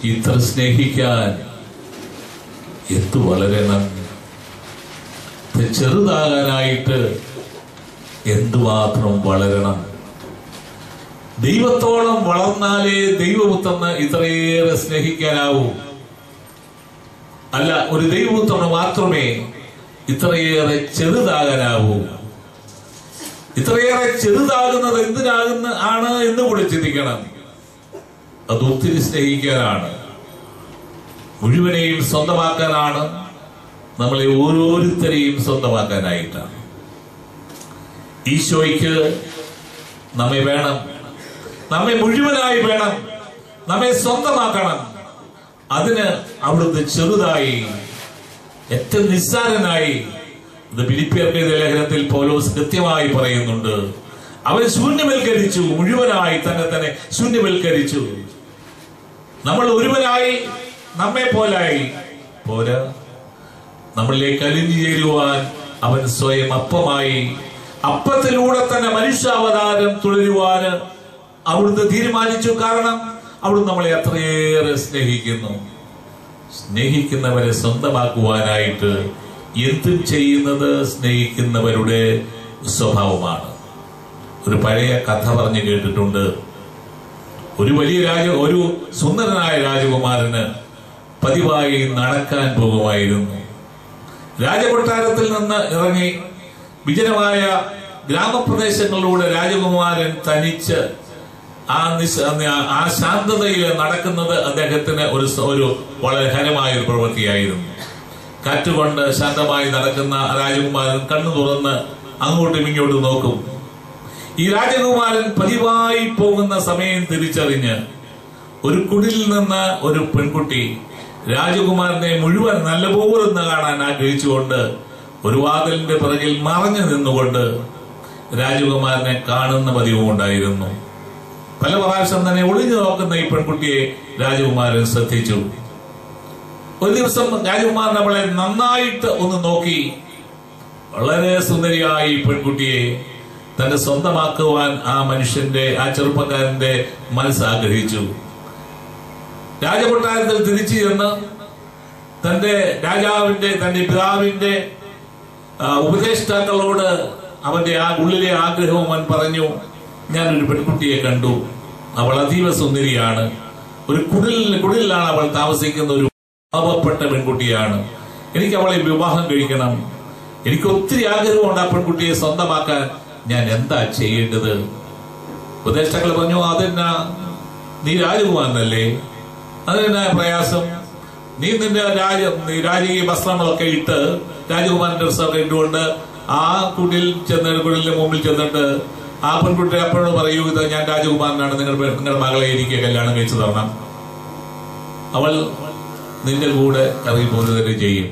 ഇത്ര സ്നേഹിക്കാൻ എന്തു വളരണം ഇത് ചെറുതാകാനായിട്ട് എന്തുമാത്രം വളരണം ദൈവത്തോളം വളർന്നാലേ ദൈവപുത്രന് ഇത്രയേറെ സ്നേഹിക്കാനാവൂ അല്ല ഒരു ദൈവപുത്രന് മാത്രമേ ഇത്രയേറെ ചെറുതാകാനാവൂ ഇത്രയേറെ ചെറുതാകുന്നത് എന്തിനാകുന്ന ആണ് എന്ന് കൂടി ചിന്തിക്കണം അത് ഒത്തിരി സ്നേഹിക്കാനാണ് മുഴുവനെയും സ്വന്തമാക്കാനാണ് നമ്മളെ ഓരോരുത്തരെയും സ്വന്തമാക്കാനായിട്ടാണ് ഈശോയ്ക്ക് നമ്മെ വേണം നമ്മെ മുഴുവനായി വേണം നമ്മെ സ്വന്തമാക്കണം അതിന് അവിടുന്ന് ചെറുതായി ഏറ്റവും നിസ്സാരനായി ഇത് ഫിലിപ്പിയർക്ക് എഴുതിയ ലേഖനത്തിൽ പൗലോസ് കൃത്യമായി പറയുന്നുണ്ട് അവൻ ശൂന്യവൽക്കരിച്ചു മുഴുവനായി തന്നെ തന്നെ ശൂന്യവൽക്കരിച്ചു നമ്മൾ ഒരുവനായി നമ്മെ പോലായി പോരാ നമ്മളിലേക്ക് അലിഞ്ഞു ചേരുവാൻ അവൻ സ്വയം അപ്പമായി അപ്പത്തിലൂടെ തന്നെ മനുഷ്യാവതാരം തുടരുവാന് അവിടുന്ന് തീരുമാനിച്ചു കാരണം അവിടുന്ന് നമ്മളെ അത്രയേറെ സ്നേഹിക്കുന്നു സ്നേഹിക്കുന്നവരെ സ്വന്തമാക്കുവാനായിട്ട് എന്തും ചെയ്യുന്നത് സ്നേഹിക്കുന്നവരുടെ സ്വഭാവമാണ് ഒരു പഴയ കഥ പറഞ്ഞു കേട്ടിട്ടുണ്ട് ഒരു വലിയ രാജ ഒരു സുന്ദരനായ രാജകുമാരന് പതിവായി നടക്കാൻ പോകുമായിരുന്നു രാജകൊട്ടാരത്തിൽ നിന്ന് ഇറങ്ങി വിജനമായ ഗ്രാമപ്രദേശങ്ങളിലൂടെ രാജകുമാരൻ തനിച്ച് ആ നിശ ആ ശാന്തതയിൽ നടക്കുന്നത് അദ്ദേഹത്തിന് ഒരു സ- ഒരു വളരെ ഹരമായ ഒരു പ്രവൃത്തിയായിരുന്നു കാറ്റുകൊണ്ട് ശാന്തമായി നടക്കുന്ന രാജകുമാരൻ കണ്ണു തുറന്ന് അങ്ങോട്ടും ഇങ്ങോട്ടും നോക്കും ഈ രാജകുമാരൻ പതിവായി പോകുന്ന സമയം തിരിച്ചറിഞ്ഞ് ഒരു കുടിലിൽ നിന്ന് ഒരു പെൺകുട്ടി രാജകുമാരനെ മുഴുവൻ നല്ലപോലെ ഒന്ന് കാണാൻ ആഗ്രഹിച്ചുകൊണ്ട് ഒരു വാതിലിന്റെ പിറകിൽ മറഞ്ഞു നിന്നുകൊണ്ട് രാജകുമാരനെ കാണുന്ന പതിവും ഉണ്ടായിരുന്നു പല പ്രാവശ്യം തന്നെ ഒളിഞ്ഞു നോക്കുന്ന ഈ പെൺകുട്ടിയെ രാജകുമാരൻ ശ്രദ്ധിച്ചു ഒരു ദിവസം രാജകുമാരൻ അവളെ നന്നായിട്ട് ഒന്ന് നോക്കി വളരെ സുന്ദരിയായ ഈ പെൺകുട്ടിയെ തന്റെ സ്വന്തമാക്കുവാൻ ആ മനുഷ്യന്റെ ആ ചെറുപ്പക്കാരന്റെ മനസ്സ് ആഗ്രഹിച്ചു രാജകൊട്ടാരത്തിൽ തിരിച്ചു ചെന്ന് തന്റെ രാജാവിന്റെ തന്റെ പിതാവിന്റെ ആ, ഉപദേഷ്ടാക്കളോട് അവന്റെ ആ ഉള്ളിലെ ആഗ്രഹവും അവൻ പറഞ്ഞു ഞാനൊരു പെൺകുട്ടിയെ കണ്ടു അവൾ അതീവ സുന്ദരിയാണ് ഒരു കുടിൽ കുടിലാണ് അവൾ താമസിക്കുന്ന ഒരു പാവപ്പെട്ട പെൺകുട്ടിയാണ് എനിക്ക് അവളെ വിവാഹം കഴിക്കണം എനിക്ക് ഒത്തിരി ആഗ്രഹമുണ്ട് ആ പെൺകുട്ടിയെ സ്വന്തമാക്കാൻ ഞാൻ എന്താ ചെയ്യേണ്ടത് ഉപദേഷ്ടാക്കൾ പറഞ്ഞു അതെന്നാ നീ രാജകുമാരനല്ലേ അതെന്നാ പ്രയാസം നീ നിന്റെ രാജ നീ രാജകീയ വസ്ത്രങ്ങളൊക്കെ ഇട്ട് രാജകുമാരന്റെ ഡ്രസ്സൊക്കെ ഇട്ടുകൊണ്ട് ആ കുടിൽ ചെന്ന് കുടിലിന്റെ മുമ്പിൽ ചെന്നിട്ട് ആ പെൺകുട്ടി അപ്പോഴോട് പറയൂ ഇത് ഞാൻ രാജകുമാരനാണ് നിങ്ങൾ നിങ്ങളുടെ മകളെ എനിക്ക് കല്യാണം കഴിച്ചു തരണം അവൾ നിന്റെ കൂടെ ഇറങ്ങി പോകുന്നത് തന്നെ ചെയ്യും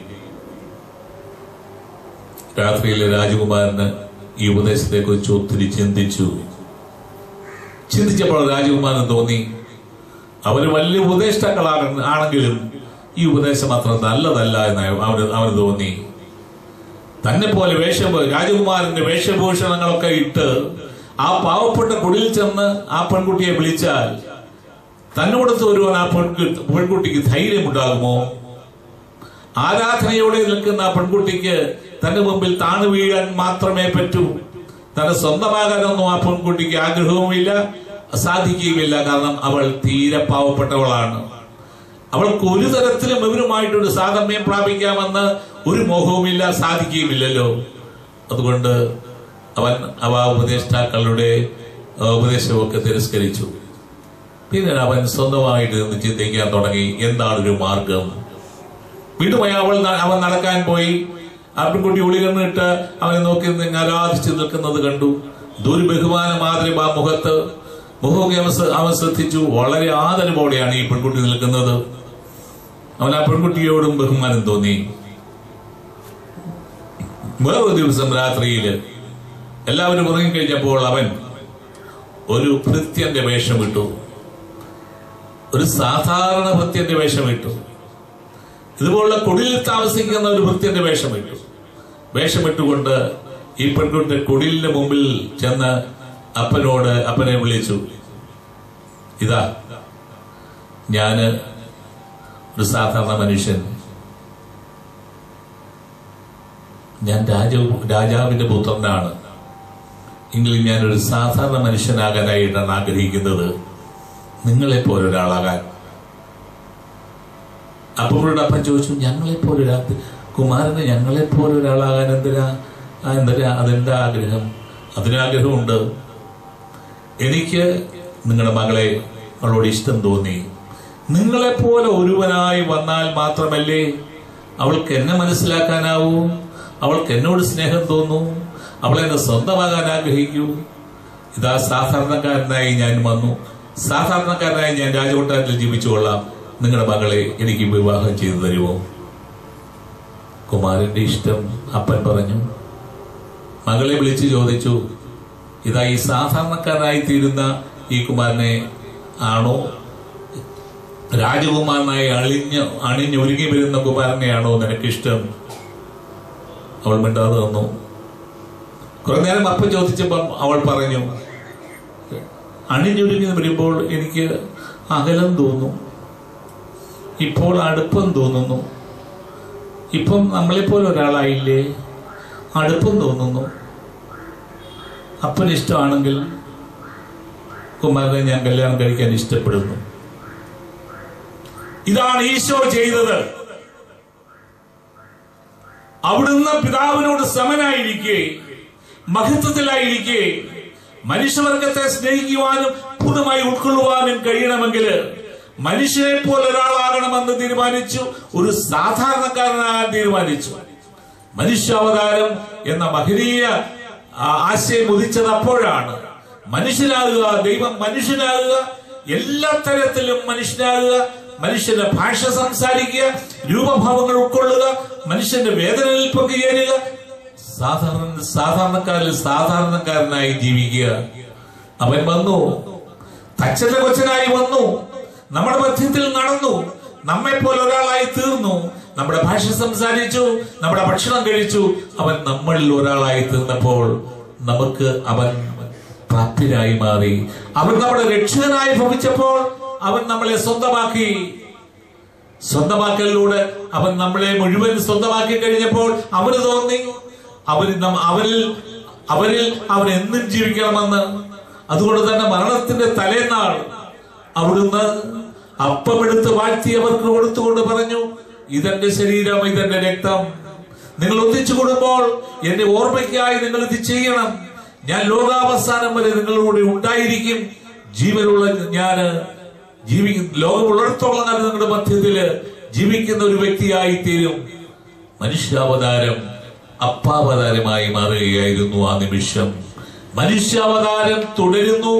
രാത്രിയിലെ രാജകുമാരന് ഈ ഉപദേശത്തെ കുറിച്ച് ഒത്തിരി ചിന്തിച്ചു ചിന്തിച്ചപ്പോൾ രാജകുമാരൻ തോന്നി അവര് വലിയ ഉപദേഷ്ടാക്കളാണ് ആണെങ്കിലും ഈ ഉപദേശം അത്ര നല്ലതല്ല എന്ന് അവന് അവന് തോന്നി തന്നെ പോലെ വേഷം രാജകുമാരന്റെ വേഷഭൂഷണങ്ങളൊക്കെ ഇട്ട് ആ പാവപ്പെട്ട കുടിയിൽ ചെന്ന് ആ പെൺകുട്ടിയെ വിളിച്ചാൽ തന്നോടത്ത് വരുവാൻ ആ പെൺകു പെൺകുട്ടിക്ക് ധൈര്യമുണ്ടാകുമോ ആരാധനയോടെ നിൽക്കുന്ന ആ പെൺകുട്ടിക്ക് തന്റെ മുമ്പിൽ താണു വീഴാൻ മാത്രമേ പറ്റൂ തന്നെ സ്വന്തമാകാനൊന്നും ആ പെൺകുട്ടിക്ക് ആഗ്രഹവുമില്ല സാധിക്കുകയുമില്ല കാരണം അവൾ തീരെ പാവപ്പെട്ടവളാണ് അവൾക്ക് ഒരു തരത്തിലും ഇവരുമായിട്ടൊരു സാധമ്യം പ്രാപിക്കാമെന്ന് ഒരു മോഹവുമില്ല സാധിക്കുകയുമില്ലല്ലോ അതുകൊണ്ട് അവൻ അവ ഉപദേഷ്ടാക്കളുടെ ആ, ഉപദേശമൊക്കെ തിരസ്കരിച്ചു പിന്നെ അവൻ സ്വന്തമായിട്ട് നിന്ന് ചിന്തിക്കാൻ തുടങ്ങി എന്താണ് ഒരു മാർഗം വീണ്ടും അവൾ ന- അവൻ നടക്കാൻ പോയി ആ പെൺകുട്ടി ഒളികണ്ണിട്ട് അവനെ നോക്കി നിന്ന് ആരാധിച്ചു നിൽക്കുന്നത് കണ്ടു ദൂര ബഹുമാന മാതിരി ആ മുഖത്ത് മുഖമൊക്കെ അവൻ ശ്ര- അവൻ ശ്രദ്ധിച്ചു വളരെ ആദരവോടെയാണ് ഈ പെൺകുട്ടി നിൽക്കുന്നത് അവൻ ആ പെൺകുട്ടിയോടും ബഹുമാനം തോന്നി വേറൊരു ദിവസം രാത്രിയില് എല്ലാവരും ഉറങ്ങിക്കഴിഞ്ഞപ്പോൾ അവൻ ഒരു ഭൃത്യന്റെ വേഷം ഇട്ടു ഒരു സാധാരണ ഭൃത്യന്റെ വേഷം ഇട്ടു ഇതുപോലുള്ള കുടിലിൽ താമസിക്കുന്ന ഒരു ഭൃത്യന്റെ വേഷം ഇട്ടു വേഷമിട്ടുകൊണ്ട് ഈ പെൺകുട്ടി കുടിലിന്റെ മുമ്പിൽ ചെന്ന് അപ്പനോട് അപ്പനെ വിളിച്ചു ഇതാ ഞാന് ഒരു സാധാരണ മനുഷ്യൻ ഞാൻ രാജ രാജാവിന്റെ പുത്രനാണ് എങ്കിലും ഞാനൊരു സാധാരണ മനുഷ്യനാകാനായിട്ടാണ് ആഗ്രഹിക്കുന്നത് നിങ്ങളെപ്പോലെ ഒരാളാകാൻ അപ്പൂരുടെ അപ്പൻ ചോദിച്ചു ഞങ്ങളെപ്പോലെ ഒരാ കുമാരന് ഞങ്ങളെപ്പോലെ ഒരാളാകാൻ എന്തിനാ ആ, എന്തിനാ അതെന്താ ആഗ്രഹം അതിനാഗ്രഹമുണ്ട് എനിക്ക് നിങ്ങളുടെ മകളെ അവളോട് ഇഷ്ടം തോന്നി നിങ്ങളെപ്പോലെ ഒരുവനായി വന്നാൽ മാത്രമല്ലേ അവൾക്ക് എന്നെ മനസ്സിലാക്കാനാവൂ അവൾക്ക് എന്നോട് സ്നേഹം തോന്നൂ അവളെന്നെ സ്വന്തമാകാൻ ആഗ്രഹിക്കൂ ഇതാ സാധാരണക്കാരനായി ഞാൻ വന്നു സാധാരണക്കാരനായി ഞാൻ രാജകൊട്ടാരത്തിൽ ജീവിച്ചുകൊള്ളാം നിങ്ങളുടെ മകളെ എനിക്ക് വിവാഹം ചെയ്തു തരുമോ കുമാരന്റെ ഇഷ്ടം അപ്പൻ പറഞ്ഞു മകളെ വിളിച്ചു ചോദിച്ചു ഇതാ ഈ സാധാരണക്കാരനായി തീരുന്ന ഈ കുമാരനെ ആണോ രാജകുമാരനായി അളിഞ്ഞ് അണിഞ്ഞൊരുങ്ങി വരുന്ന കുമാരനെയാണോ നിനക്കിഷ്ടം അവൾ മിണ്ടാതെ തന്നു കുറെ നേരം അപ്പൻ ചോദിച്ചപ്പം അവൾ പറഞ്ഞു അണിഞ്ഞൊരുങ്ങി വരുമ്പോൾ എനിക്ക് അകലം തോന്നും ഇപ്പോൾ അടുപ്പം തോന്നുന്നു ഇപ്പം നമ്മളെപ്പോലെ ഒരാളായില്ലേ അടുപ്പം തോന്നുന്നു അപ്പൻ ഇഷ്ടമാണെങ്കിൽ കുമാരനെ ഞാൻ കല്യാണം കഴിക്കാൻ ഇഷ്ടപ്പെടുന്നു ഇതാണ് ഈശോ ചെയ്തത് അവിടുന്ന് പിതാവിനോട് സമനായിരിക്കെ മഹത്വത്തിലായിരിക്കെ മനുഷ്യവർഗത്തെ സ്നേഹിക്കുവാനും പൂർണ്ണമായി ഉൾക്കൊള്ളുവാനും കഴിയണമെങ്കിൽ മനുഷ്യനെ പോലെ ഒരാളാകണമെന്ന് തീരുമാനിച്ചു ഒരു സാധാരണക്കാരനാകാൻ തീരുമാനിച്ചു മനുഷ്യാവതാരം എന്ന മഹനീയ ആ, ആശയം ഉദിച്ചത് അപ്പോഴാണ് മനുഷ്യനാകുക ദൈവം മനുഷ്യനാകുക എല്ലാ തരത്തിലും മനുഷ്യനാകുക മനുഷ്യന്റെ ഭാഷ സംസാരിക്കുക രൂപഭാവങ്ങൾ ഉൾക്കൊള്ളുക മനുഷ്യന്റെ വേദനയിൽ പങ്കുചേരുക സാധാരണ സാധാരണക്കാരിൽ സാധാരണക്കാരനായി ജീവിക്കുക അവൻ വന്നു തച്ചന്റെ കൊച്ചനായി വന്നു നമ്മുടെ മധ്യത്തിൽ നടന്നു നമ്മെ പോലെ ഒരാളായി തീർന്നു നമ്മുടെ ഭാഷ സംസാരിച്ചു നമ്മുടെ ഭക്ഷണം കഴിച്ചു അവൻ നമ്മളിൽ ഒരാളായി തീർന്നപ്പോൾ നമുക്ക് അവൻ പ്രാപ്യരായി മാറി അവൻ നമ്മുടെ രക്ഷകനായി ഭവിച്ചപ്പോൾ അവൻ നമ്മളെ സ്വന്തമാക്കി സ്വന്തമാക്കലിലൂടെ അവൻ നമ്മളെ മുഴുവൻ സ്വന്തമാക്കി കഴിഞ്ഞപ്പോൾ അവന് തോന്നി അവന് നം- അവരിൽ അവരിൽ അവൻ എന്നും ജീവിക്കണമെന്ന് അതുകൊണ്ട് തന്നെ മരണത്തിന്റെ തലേന്നാൾ അവിടുന്ന് അപ്പമെടുത്ത് വാഴ്ത്തി അവർക്ക് കൊടുത്തുകൊണ്ട് പറഞ്ഞു ഇതെന്റെ ശരീരം ഇതെന്റെ രക്തം നിങ്ങൾ ഒന്നിച്ചു കൂടുമ്പോൾ എന്റെ ഓർമ്മയ്ക്കായി നിങ്ങൾ ഇത് ചെയ്യണം ഞാൻ ലോകാവസാനം വരെ നിങ്ങളുടെ ഉണ്ടായിരിക്കും ജീവനുള്ള ഞാന് ജീവിക്കും ലോകമുള്ളിടത്തോളം കാലം നിങ്ങളുടെ മധ്യത്തില് ജീവിക്കുന്ന ഒരു വ്യക്തിയായി തീരും മനുഷ്യാവതാരം അപ്പാവതാരമായി മാറുകയായിരുന്നു ആ നിമിഷം മനുഷ്യാവതാരം തുടരുന്നു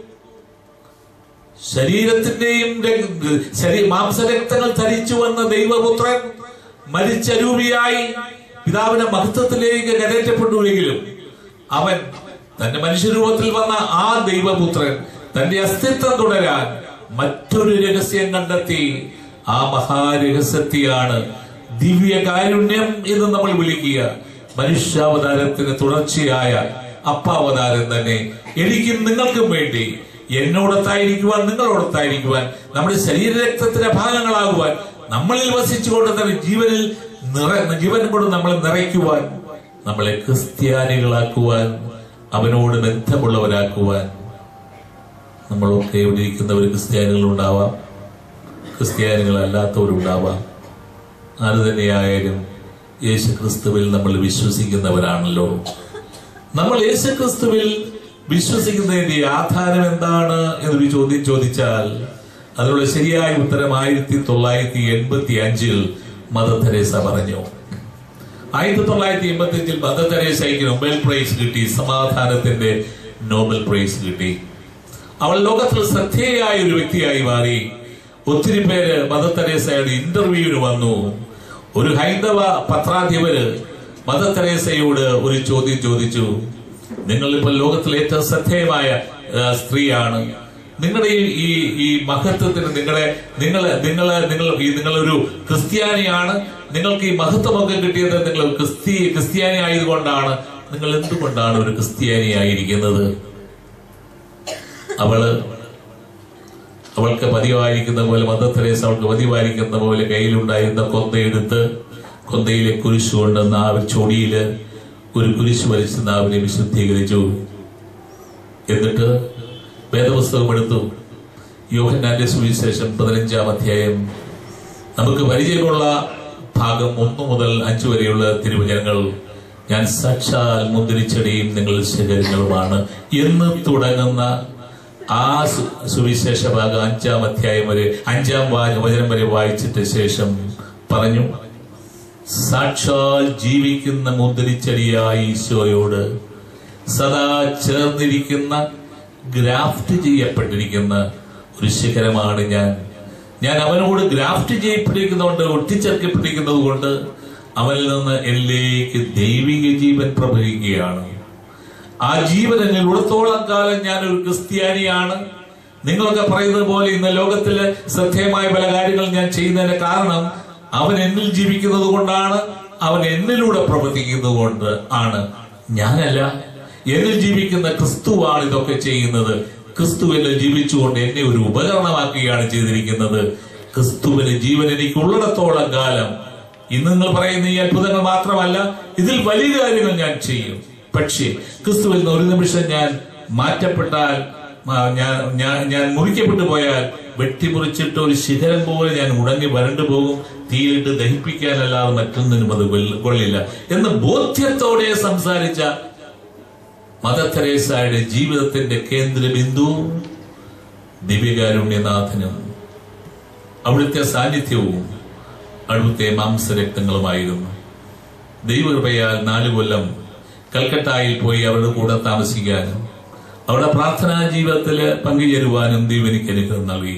ശരീരത്തിന്റെയും രക്ത- ശരീ- മാംസരക്തങ്ങൾ ധരിച്ചു വന്ന ദൈവപുത്രൻ മരിച്ചരൂപിയായി പിതാവിന്റെ മഹത്വത്തിലേക്ക് കരയറ്റപ്പെട്ടുവെങ്കിലും അവൻ തന്റെ മനുഷ്യരൂപത്തിൽ വന്ന ആ ദൈവപുത്രൻ തന്റെ അസ്തിത്വം തുടരാൻ മറ്റൊരു രഹസ്യം കണ്ടെത്തി ആ മഹാരഹസ്യത്തെയാണ് ദിവ്യ കാരുണ്യം എന്ന് നമ്മൾ വിളിക്കുക മനുഷ്യാവതാരത്തിന് തുടർച്ചയായ അപ്പാവതാരം തന്നെ എനിക്കും നിങ്ങൾക്കും വേണ്ടി എന്നോടൊത്തായിരിക്കുവാൻ നിങ്ങളോടൊത്തായിരിക്കുവാൻ നമ്മുടെ ശരീരരക്തത്തിന്റെ ഭാഗങ്ങളാകുവാൻ നമ്മളിൽ വസിച്ചുകൊണ്ട് തന്നെ ജീവനിൽ നിറ ജീവൻ കൊണ്ട് നമ്മളെ നിറയ്ക്കുവാൻ നമ്മളെ ക്രിസ്ത്യാനികളാക്കുവാൻ അവനോട് ബന്ധമുള്ളവരാക്കുവാൻ നമ്മളൊക്കെ ഇവിടെ ഇരിക്കുന്നവർ ക്രിസ്ത്യാനികളുണ്ടാവാം ക്രിസ്ത്യാനികളല്ലാത്തവരുണ്ടാവാം ആര് തന്നെയായാലും യേശു ക്രിസ്തുവിൽ നമ്മൾ വിശ്വസിക്കുന്നവരാണല്ലോ നമ്മൾ യേശു ക്രിസ്തുവിൽ വിശ്വസിക്കുന്നതിന്റെ ആധാരം എന്താണ് എന്നൊരു ചോദ്യം ചോദിച്ചാൽ അതിനുള്ള ശരിയായ ഉത്തരം ആയിരത്തി തൊള്ളായിരത്തി എൺപത്തി അഞ്ചിൽ മദർ തെരേസ പറഞ്ഞു ആയിരത്തി തൊള്ളായിരത്തി എൺപത്തി അഞ്ചിൽ മദർ തെരേസയ്ക്ക് നൊബേൽ പ്രൈസ് കിട്ടി സമാധാനത്തിന്റെ നോബൽ പ്രൈസ് കിട്ടി അവൾ ലോകത്തിൽ ശ്രദ്ധേയായ ഒരു വ്യക്തിയായി മാറി ഒത്തിരി പേര് മദർ തെരേസയുടെ ഇന്റർവ്യൂവിന് വന്നു ഒരു ഹൈന്ദവ പത്രാധിപര് മദർ തെരേസയോട് ഒരു ചോദ്യം ചോദിച്ചു നിങ്ങൾ ഇപ്പോൾ ലോകത്തിലെ ഏറ്റവും ശ്രദ്ധേയമായ ആ, സ്ത്രീയാണ് നിങ്ങളുടെ ഈ ഈ ഈ മഹത്വത്തിന് നിങ്ങളെ നിങ്ങൾ നിങ്ങൾ നിങ്ങൾ ഈ നിങ്ങളൊരു ക്രിസ്ത്യാനിയാണ് നിങ്ങൾക്ക് ഈ മഹത്വമൊക്കെ കിട്ടിയത് നിങ്ങൾ ക്രിസ്തി ക്രിസ്ത്യാനി ആയതുകൊണ്ടാണ് നിങ്ങൾ എന്തുകൊണ്ടാണ് ഒരു ക്രിസ്ത്യാനി ആയിരിക്കുന്നത് അവള് അവൾക്ക് പതിവായിരിക്കുന്ന പോലെ മദർ തെരേസ അവൾക്ക് പതിവായിരിക്കുന്ന പോലെ കയ്യിലുണ്ടായിരുന്ന കൊന്തയെടുത്ത് കൊന്തയിലെ കുരിശ് കൊണ്ട് നാവിൽ ചൊടിയില് ഒരു കുരിശ് വലിച്ച് നാവിനെ വിശുദ്ധീകരിച്ചു എന്നിട്ട് വേദപുസ്തകം എടുത്തു യോഹന്നാന്റെ സുവിശേഷം പതിനഞ്ചാം അധ്യായം നമുക്ക് പരിചയമുള്ള ഭാഗം ഒന്ന് മുതൽ അഞ്ചു വരെയുള്ള തിരുവചനങ്ങൾ ഞാൻ സാക്ഷാൽ മുന്തിരിച്ചെടിയും നിങ്ങൾ ശേഖരങ്ങളുമാണ് എന്ന് തുടങ്ങുന്ന ആ സു- സുവിശേഷ ഭാഗം അഞ്ചാം അധ്യായം വരെ അഞ്ചാം വാ- വചനം വരെ വായിച്ചിട്ട് ശേഷം പറഞ്ഞു സാക്ഷാൽ ജീവിക്കുന്ന മുന്തിരിച്ചെടിയായ ഈശോയോട് സദാ ചേർന്നിരിക്കുന്ന ഗ്രാഫ്റ്റ് ചെയ്യപ്പെട്ടിരിക്കുന്ന ഒരു ശിഖരമാണ് ഞാൻ ഞാൻ അവനോട് ഗ്രാഫ്റ്റ് ചെയ്യപ്പെട്ടിരിക്കുന്നതുകൊണ്ട് ഒട്ടിച്ചേർക്കപ്പെട്ടിരിക്കുന്നത് കൊണ്ട് അവനിൽ നിന്ന് എന്നിലേക്ക് ദൈവിക ജീവൻ പ്രവഹിക്കുകയാണ് ആ ജീവൻ എന്നിൽ ഉള്ളത്തോളം കാലം ഞാൻ ഒരു ക്രിസ്ത്യാനിയാണ് നിങ്ങളൊക്കെ പറയുന്നത് പോലെ ഇന്ന് ലോകത്തില് ശ്രദ്ധേയമായ പല കാര്യങ്ങൾ ഞാൻ ചെയ്യുന്നതിന് കാരണം അവൻ എന്നിൽ ജീവിക്കുന്നത് കൊണ്ടാണ് അവൻ എന്നിലൂടെ പ്രവർത്തിക്കുന്നത് കൊണ്ട് ആണ് ഞാനല്ല എന്നിൽ ജീവിക്കുന്ന ക്രിസ്തുവാണ് ഇതൊക്കെ ചെയ്യുന്നത് ക്രിസ്തു എന്നിൽ ജീവിച്ചുകൊണ്ട് എന്നെ ഒരു ഉപകരണമാക്കുകയാണ് ചെയ്തിരിക്കുന്നത് ക്രിസ്തുവിന് ജീവൻ എനിക്ക് ഉള്ളിടത്തോളം കാലം ഇന്ന് നിങ്ങൾ പറയുന്ന ഈ അത്ഭുതങ്ങൾ മാത്രമല്ല ഇതിൽ വലിയ കാര്യങ്ങൾ ഞാൻ ചെയ്യും പക്ഷേ ക്രിസ്തുവിൽ നിന്ന് ഒരു നിമിഷം ഞാൻ മാറ്റപ്പെട്ടാൽ ആ, ഞാൻ ഞാൻ ഞാൻ മുറിക്കപ്പെട്ടു പോയാൽ വെട്ടിമുറിച്ചിട്ട് ഒരു ശിഖരം പോലെ ഞാൻ ഉടങ്ങി വരണ്ടു പോകും തീയിട്ട് ദഹിപ്പിക്കാനല്ലാതെ മറ്റൊന്നിനും അത് കൊല്ല- കൊള്ളില്ല എന്ന് ബോധ്യത്തോടെ സംസാരിച്ച മദർ തെരേസയുടെ ജീവിതത്തിന്റെ കേന്ദ്ര ബിന്ദു ദിവ്യകാരുണ്യനാഥനും അവിടുത്തെ സാന്നിധ്യവും അവിടുത്തെ മാംസരക്തങ്ങളുമായിരുന്നു ദൈവകൃപയാൽ നാലു കൊല്ലം കൽക്കട്ടയിൽ പോയി അവരുടെ കൂടെ താമസിക്കാനും അവരുടെ പ്രാർത്ഥനാ ജീവിതത്തില് പങ്കുചേരുവാനും ദൈവം എനിക്ക് അനുഗ്രഹം നൽകി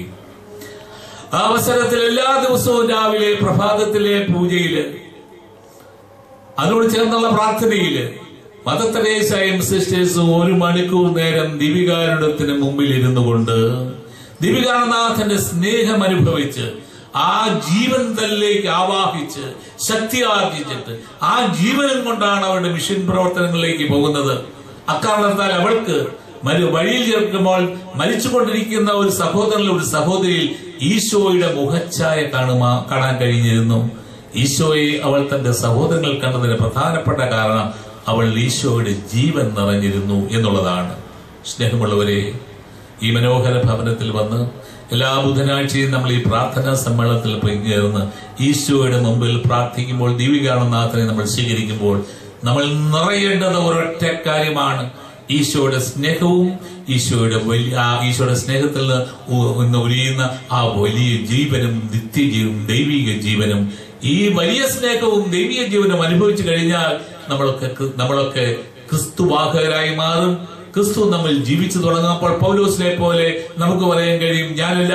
ആ അവസരത്തിൽ എല്ലാ ദിവസവും രാവിലെ പ്രഭാതത്തിലെ പൂജയില് അതിനോട് ചേർന്നുള്ള പ്രാർത്ഥനയില് മദർ തെരേസയും സിസ്റ്റേഴ്സും ഒരു മണിക്കൂർ നേരം ദിവികാരുടത്തിന് മുമ്പിൽ ഇരുന്നു കൊണ്ട് ദിവികാരനാഥന്റെ സ്നേഹം അനുഭവിച്ച് ആ ജീവൻ തല്ലേക്ക് ആവാഹിച്ച് ശക്തി ആർജിച്ചിട്ട് ആ ജീവനും കൊണ്ടാണ് അവരുടെ മിഷൻ പ്രവർത്തനങ്ങളിലേക്ക് പോകുന്നത് അക്കാരണത്താൽ അവൾക്ക് മരു വഴിയിൽ ചേർക്കുമ്പോൾ മരിച്ചുകൊണ്ടിരിക്കുന്ന ഒരു സഹോദരനിൽ ഒരു സഹോദരിയിൽ ഈശോയുടെ മുഖച്ഛായ കാണുമാ കാണാൻ കഴിഞ്ഞിരുന്നു ഈശോയെ അവൾ തന്റെ സഹോദരങ്ങൾ കണ്ടതിന് പ്രധാനപ്പെട്ട കാരണം അവൾ ഈശോയുടെ ജീവൻ നിറഞ്ഞിരുന്നു എന്നുള്ളതാണ് സ്നേഹമുള്ളവരെ ഈ മനോഹര ഭവനത്തിൽ വന്ന് എല്ലാ ബുധനാഴ്ചയും നമ്മൾ ഈ പ്രാർത്ഥനാ സമ്മേളനത്തിൽ പങ്കുചേർന്ന് ഈശോയുടെ മുമ്പിൽ പ്രാർത്ഥിക്കുമ്പോൾ ദീപികാണനാഥനെ നമ്മൾ സ്വീകരിക്കുമ്പോൾ നമ്മൾ നിറയേണ്ടത് ഒരൊറ്റ കാര്യമാണ് ഈശോയുടെ സ്നേഹവും ഈശോയുടെ വലിയ ആ ഈശോയുടെ സ്നേഹത്തിൽ നിന്ന് ഉ- നിന്ന് ഉരിയുന്ന ആ വലിയ ജീവനും നിത്യജീവനും ദൈവിക ജീവനും ഈ വലിയ സ്നേഹവും ദൈവിക ജീവനും അനുഭവിച്ചു കഴിഞ്ഞാൽ നമ്മളൊക്കെ ക്രി- നമ്മളൊക്കെ ക്രിസ്തുവാഹകരായി മാറും ക്രിസ്തു നമ്മൾ ജീവിച്ചു തുടങ്ങുമ്പോൾ പൗലോസിനെ പോലെ നമുക്ക് പറയാൻ കഴിയും ഞാനല്ല